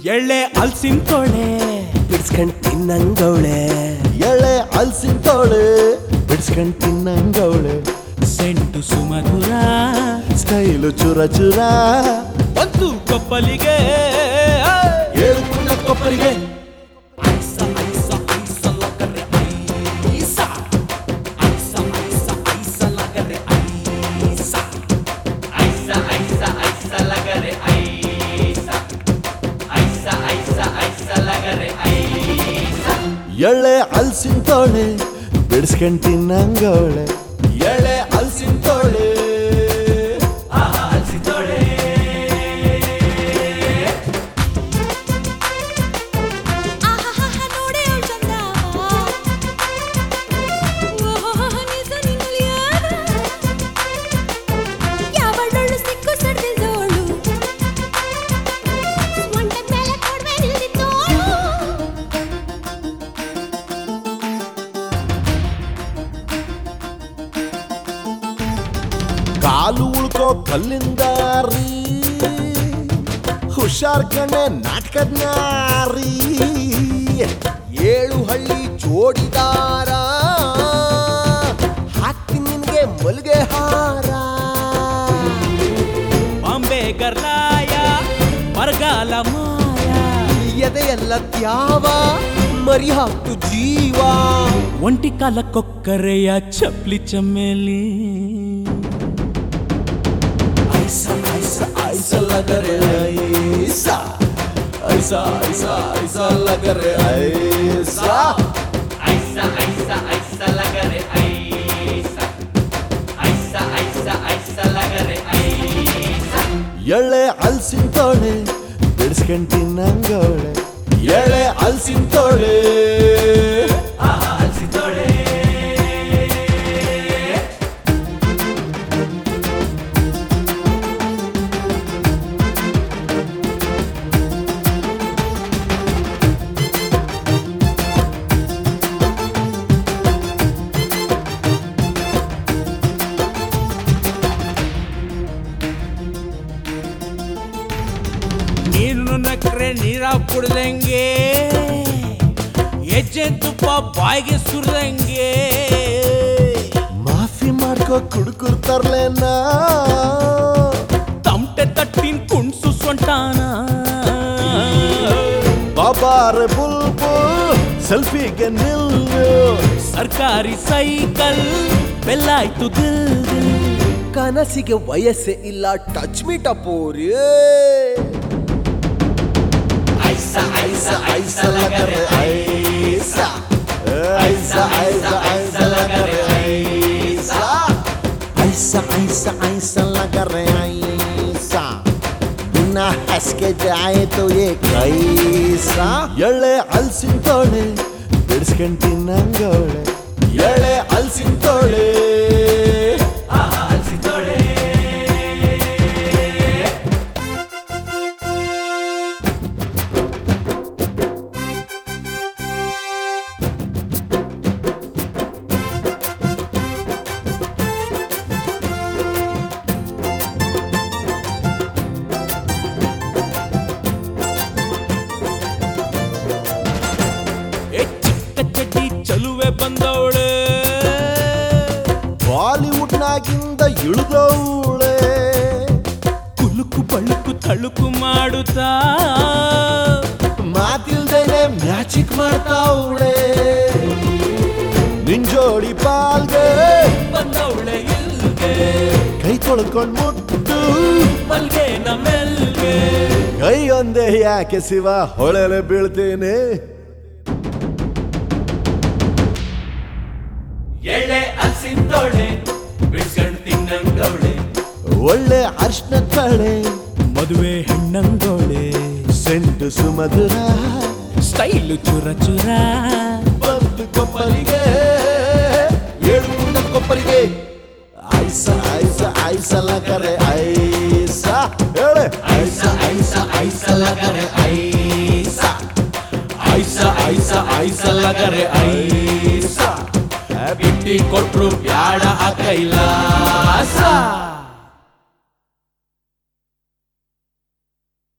ಎಳ್ಳೆ ಹಲ್ಸಿನ ತೊಳೆ ಬಿಡ್ಸ್ಕೊಂಡ್ ತಿನ್ನಂಗವಳೆ ಎಳೆ ಹಲ್ಸಿನ ತೋಳೆ ಬಿಡ್ಸ್ಕೊಂಡ್ ತಿನ್ನಂಗವಳೆ ಸೆಂಟು ಸುಮಧುರ ಸ್ಟೈಲು ಚುರ ಚುರ ಒಂದು ಕೊಪ್ಪಲಿಗೆ ಏಳು ಪುಣ್ಯ ಕೊಪ್ಪರಿಗೆ ಎಳೆ ಹಲ್ಸಿನ ತೋಳೆ ಬಿಡ್ಸ್ಕೊಂಡ್ ತಿನ್ನಂಗವಳೆ ಎಳೆ ಹಲ್ಸಿನ ತೋಳೆ ಆಹಾಹಾ ನೋಡೆ ಅವ್ಳ್ ಚಂದ ಓಹೋಹೋ ನಿಜ ನಿನ್ನಲಿ ಯಾರ ಯಾವಳೊಳ್ಳು ಸಿಕ್ಕು ಸಡ್ದಿದ್ದೋಳು ಒಂಟೆ ಮೇಲೆ ಕೊಡ್ವೆ ನಿಲ್ದಿದ್ದೋಳು ಕಾಲು ಉಳ್ಕೋ ಕಲ್ಲಿಂದ ರೀ ಹುಷಾರ್ ಕಣೆ ನಾಟಕದ ನಾರಿ ಏಳು ಹಳ್ಳಿ ಜೋಡಿದಾರ ಹಾಕ್ತೀನಿ ನಿನ್ಗೆ ಮಲ್ಗೆ ಹಾರ ಬಾಂಬೆ ಗರ್ಲಾಯ ಬರಗಾಲ ಮಾಯ ಎದೆಯಲ್ಲ ತ್ಯಾವ ಮರಿ ಹಾಕ್ತು ಜೀವ ಒಂಟಿ ಕಾಲ ಕೊಕ್ಕರೆಯ ಚಪ್ಲಿ ಚಮ್ಮೇಲಿ ಐಸ ಐಸ ಐಸ ಲಗರೆ ಐಸ ಐಸ ಐಸ ಐಸ ಲಗರೆ ಐಸ ಎಳೆ ಹಲ್ಸಿನ ತೋಳೆ ಬಿಡಿಸ್ಕೊಂಡ್ ತಿನ್ನಂಗವಳೆ ಎಳೆ ಹಲ್ಸಿನ ತೋಳೆ ನೀರು ನಕ್ರೆ ನೀರ ಕುಡ್ದಂಗೆ ಹೆಜ್ಜೆ ತುಪ್ಪ ಬಾಯಿಗೆ ಸುರಿದಂಗೆ ಮಾಫಿ ಮಾಡ್ಕೋ ಕುಡ್ಕುರ್ತಾರ್ಲೇನಾ ತಮಟೆ ತಟ್ಟಿನ ಕುಣ್ಸು ಸೊಂಟಾನ ಬಾಬಾರೆ ಬುಲ್ಬುಲ್ ಸೆಲ್ಫಿಗೆ ನಿಲ್ಲು ಸರ್ಕಾರಿ ಸೈಕಲ್ ಬೆಲ್ಲಾಯ್ತು ದಿಲ್ ದಿಲ್ ಕನಸಿಗೆ ವಯಸ್ಸೇ ಇಲ್ಲ ಟಚ್ ಮೀ ಟಪೋರಿ ಐಸ ಐಸ ಐಸ ಲಗರೆ ಐಸ ಐಸ ಐಸ ಐಸ ಲಗರೆ ಐಸ ಐಸ ಐಸ ಐಸ ಲಗರೆ ಐಸ बिना हंस के जाए तो ये कैसा ಎಳೆ ಹಲ್ಸಿನ ತೋಳೆ ಬಿಡಿಸ್ಕೊಂಡ್ ತಿನ್ನಂಗವಳೆ ಎಳೆ ಹಲ್ಸಿನ ತೋಳೆ ಏ ಚಿಕ್ಕ ಚಡ್ಡಿ ಚಲುವೆ ಬಂದವಳೆ ಬಾಲಿವುಡ್ನಾಗಿಂದ ಇಳಿದವಳೆ ಕುಲುಕು ಬಳುಕು ತಳುಕು ಮಾಡುತ್ತಾ ಮಾತಿಲ್ದೇನೆ ಮ್ಯಾಚಿಕ್ ಮಾಡ್ತಾವಳೆ ನಿಂಜೋಡಿ ಪಾಲ್ಗೆ ಬಂದವಳೆ ಇಲ್ಗೆ ಕೈ ತೊಳ್ಕೊಂಡ್ ಮುಟ್ಟು ಮಲ್ಗೆ ನಮ್ಮೆಲ್ಗೆ ಕೈ ಒಂದೇ ಯಾಕೆ ಶಿವ ಹೊಳೆಲೆ ಬೀಳ್ತೇನೆ ಎಳೆ ಹಲ್ಸಿಂದವಳೆ ಬಿಡ್ಸ್ಕೊಂಡ್ ತಿನ್ನಂಗವಳೆ ಒಳ್ಳೆ ಅರ್ಶನ ಕಳೆ ಮದುವೆ ಹೆಣ್ಣಂಗೋಳೆ ಸೆಂಟು ಸುಮಧುರ ಸ್ಟೈಲು ಚುರ ಚುರ ಬಂತು ಕೊಪ್ಪಲಿಗೆ ಏಳು ಕುಂಡ ಕೊಪ್ಪಲಿಗೆ ಐಸ ಐಸ ಐಸ ಲಗರೆ ಐಸ ಹೇಳೆ ಐಸ ಐಸ ಐಸ ಲಗರೆ ಐಸ ಐಸ ಐಸ ಐಸ ಲಗರೆ ಐಸ ಬಿಟ್ಟಿ ಕೊಟ್ರು ಬ್ಯಾಡ ಆ ಕೈಲ